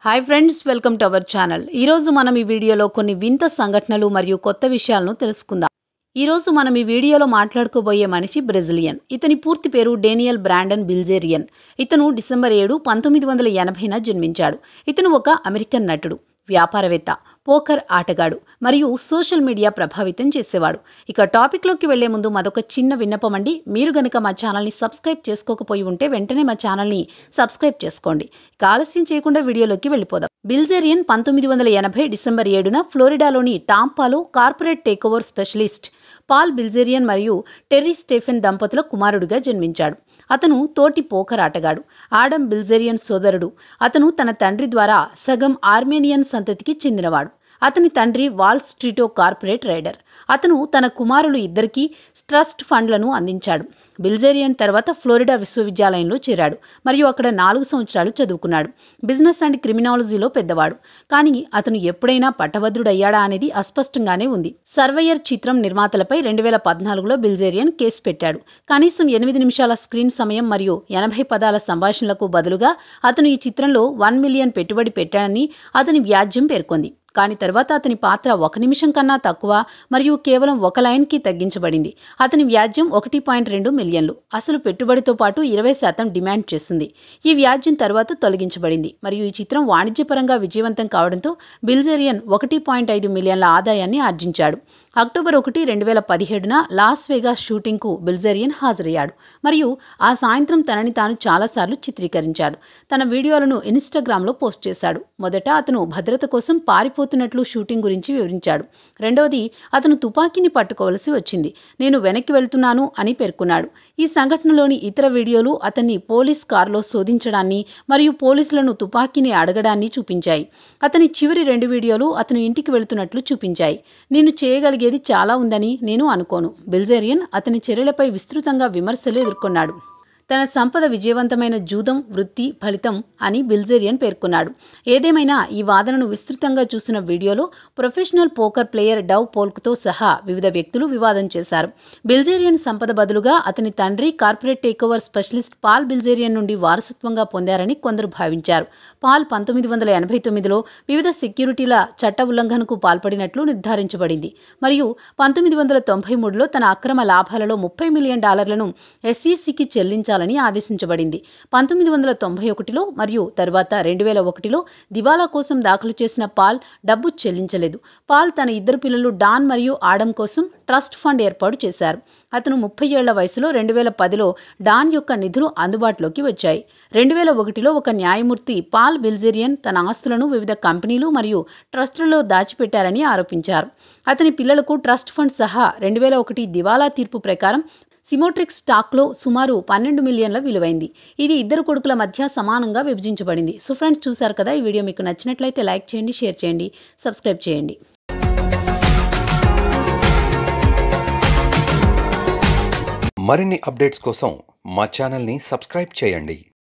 hi friends welcome to our channel ఈరోజు మనం ఈ వీడియోలో కొన్ని వింత సంఘటనలు మరియు కొత్త విషయాలను తెలుసుకుందాం ఈరోజు మనం ఈ వీడియోలో మాట్లాడుకోబోయే మనిషి బ్రెజిలియన్ ఇతని పూర్తి పేరు డేనియల్ బ్రాండన్ బిల్జేరియన్ ఇతను డిసెంబర్ ఏడు పంతొమ్మిది వందల ఎనభైన జన్మించాడు ఇతను ఒక అమెరికన్ నటుడు వ్యాపారవేత్త పోకర్ ఆటగాడు మరియు సోషల్ మీడియా ప్రభావితం చేసేవాడు ఇక టాపిక్లోకి వెళ్లే ముందు మరొక చిన్న విన్నపం అండి మీరు గనక మా ఛానల్ని సబ్స్క్రైబ్ చేసుకోకపోయి ఉంటే వెంటనే మా ఛానల్ని సబ్స్క్రైబ్ చేసుకోండి ఇక ఆలస్యం చేయకుండా వీడియోలోకి వెళ్ళిపోదాం బిల్జేరియన్ పంతొమ్మిది వందల ఎనభై డిసెంబర్ ఏడున ఫ్లోరిడాలోని టాంపాలో corporate takeover specialist Paul Bilzerian మరియు టెర్రీ స్టెఫెన్ దంపతుల కుమారుడిగా జన్మించాడు అతను తోటి పోకర్ ఆటగాడు ఆడమ్ బిల్జేరియన్ సోదరుడు అతను తన తండ్రి ద్వారా సగం ఆర్మేనియన్ సంతతికి చెందినవాడు అతని తండ్రి వాల్ స్ట్రీటో కార్పొరేట్ రైడర్ అతను తన కుమారులు ఇద్దరికీ ట్రస్ట్ ఫండ్లను అందించాడు బిల్జేరియన్ తర్వాత ఫ్లోరిడా విశ్వవిద్యాలయంలో చేరాడు మరియు అక్కడ నాలుగు సంవత్సరాలు చదువుకున్నాడు బిజినెస్ అండ్ క్రిమినాలజీలో పెద్దవాడు కానీ అతను ఎప్పుడైనా పట్టభద్రుడయ్యాడా అనేది అస్పష్టంగానే ఉంది సర్వయర్ చిత్రం నిర్మాతలపై రెండు వేల పద్నాలుగులో బిల్జేరియన్ కేసు పెట్టాడు కనీసం ఎనిమిది నిమిషాల స్క్రీన్ సమయం మరియు ఎనభై పదాల సంభాషణలకు బదులుగా అతను ఈ చిత్రంలో వన్ మిలియన్ పెట్టుబడి పెట్టాడని అతని వ్యాజ్యం పేర్కొంది కానీ తర్వాత అతని పాత్ర ఒక నిమిషం కన్నా తక్కువ మరియు కేవలం ఒక లైన్కి తగ్గించబడింది అతని వ్యాజ్యం ఒకటి పాయింట్ రెండు మిలియన్లు అసలు పెట్టుబడితో పాటు ఇరవై శాతం డిమాండ్ చేసింది ఈ వ్యాజ్యం తర్వాత తొలగించబడింది మరియు ఈ చిత్రం వాణిజ్యపరంగా విజయవంతం కావడంతో బిల్జేరియన్ ఒకటి పాయింట్ ఐదు మిలియన్ల ఆదాయాన్ని ఆర్జించాడు అక్టోబర్ ఒకటి రెండు వేల పదిహేడున లాస్ వేగాస్ షూటింగ్కు బిల్జేరియన్ హాజరయ్యాడు మరియు ఆ సాయంత్రం తనని తాను చాలాసార్లు చిత్రీకరించాడు తన వీడియోలను ఇన్స్టాగ్రామ్లో పోస్ట్ చేశాడు మొదట అతను భద్రత కోసం పారిపోతున్నట్లు షూటింగ్ గురించి వివరించాడు రెండవది అతను తుపాకీని పట్టుకోవలసి వచ్చింది నేను వెనక్కి వెళ్తున్నాను అని పేర్కొన్నాడు ఈ సంఘటనలోని ఇతర వీడియోలు అతన్ని పోలీస్ కారులో శోధించడాన్ని మరియు పోలీసులను తుపాకీని అడగడాన్ని చూపించాయి అతని చివరి రెండు వీడియోలు అతను ఇంటికి వెళుతున్నట్లు చూపించాయి నేను చేయగలిగేది చాలా ఉందని నేను అనుకోను బిల్జేరియన్ అతని చర్యలపై విస్తృతంగా విమర్శలు ఎదుర్కొన్నాడు తన సంపద విజయవంతమైన జూదం వృత్తి ఫలితం అని బిల్జేరియన్ పేర్కొన్నాడు ఏదేమైనా ఈ వాదనను విస్తృతంగా చూసిన వీడియోలో ప్రొఫెషనల్ పోకర్ ప్లేయర్ డవ్ పోల్క్తో సహా వివిధ వ్యక్తులు వివాదం చేశారు బిల్జేరియన్ సంపద బదులుగా అతని తండ్రి corporate takeover specialist Paul Bilzerian నుండి వారసత్వంగా పొందారని కొందరు భావించారు పాల్ పంతొమ్మిది వందల ఎనభై తొమ్మిదిలో వివిధ సెక్యూరిటీల చట్ట ఉల్లంఘనకు పాల్పడినట్లు నిర్ధారించబడింది మరియు పంతొమ్మిది వందల తొంభై మూడులో తన అక్రమ లాభాలలో ముప్పై మిలియన్ డాలర్లను ఎస్ఈసికి చెల్లించాలని ఆదేశించబడింది పంతొమ్మిది వందల తొంభై ఒకటిలో మరియు తరువాత రెండు వేల ఒకటిలో దివాలా కోసం దాఖలు చేసిన పాల్ డబ్బు చెల్లించలేదు పాల్ తన ఇద్దరు పిల్లలు డాన్ మరియు ఆడమ్ కోసం ట్రస్ట్ ఫండ్ ఏర్పాటు చేశారు అతను ముప్పై ఏళ్ల వయసులో రెండు వేల పదిలో డాన్ యొక్క నిధులు అందుబాటులోకి వచ్చాయి రెండు వేల ఒకటిలో ఒక న్యాయమూర్తి పాల్ బిల్జేరియన్ తన ఆస్తులను వివిధ కంపెనీలు మరియు ట్రస్టులలో దాచిపెట్టారని ఆరోపించారు అతని పిల్లలకు ట్రస్ట్ ఫండ్ సహా రెండు వేల ఒకటి దివాలా తీర్పు ప్రకారం సిమోట్రిక్ స్టాక్లో సుమారు పన్నెండు మిలియన్ల విలువైంది ఇది ఇద్దరు కొడుకుల మధ్య సమానంగా విభజించబడింది సో ఫ్రెండ్స్ చూశారు కదా ఈ వీడియో మీకు నచ్చినట్లయితే లైక్ చేయండి షేర్ చేయండి సబ్స్క్రైబ్ చేయండి మరిన్ని అప్డేట్స్ కోసం మా ఛానల్ని సబ్స్క్రైబ్ చేయండి